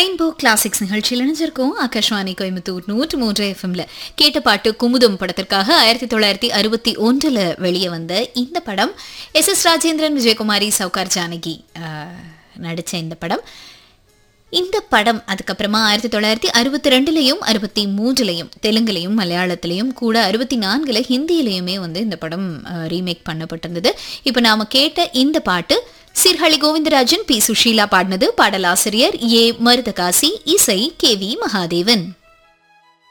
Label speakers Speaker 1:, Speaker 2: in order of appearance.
Speaker 1: rainbow classics நிகழ்ச்சியில் இணைஞ்சிருக்கோம் ஆகாஷ்வாணி கோயம்புத்தூர் நூற்று மூன்று எஃப்எம்ல கேட்ட பாட்டு குமுதம் படத்திற்காக ஆயிரத்தி தொள்ளாயிரத்தி அறுபத்தி ஒன்றுல வெளியே வந்த இந்த படம் எஸ் எஸ் ராஜேந்திரன் விஜயகுமாரி சவுகார் ஜானகி ஆஹ், நடிச்ச இந்த படம் இந்த படம் அதுக்கப்புறமா ஆயிரத்தி தொள்ளாயிரத்தி அறுபத்தி ரெண்டுலையும் அறுபத்தி மூன்றுலையும் தெலுங்குலையும் மலையாளத்திலையும் கூட அறுபத்தி நான்குல ஹிந்தியிலையுமே வந்து இந்த படம் ரீமேக் பண்ணப்பட்டிருந்தது இப்போ நாம கேட்ட இந்த பாட்டு சீர்காழி கோவிந்தராஜன் பி சுஷீலா பாடினது பாடலாசிரியர் ஏ மருதகாசி இசை கே வி மகாதேவன்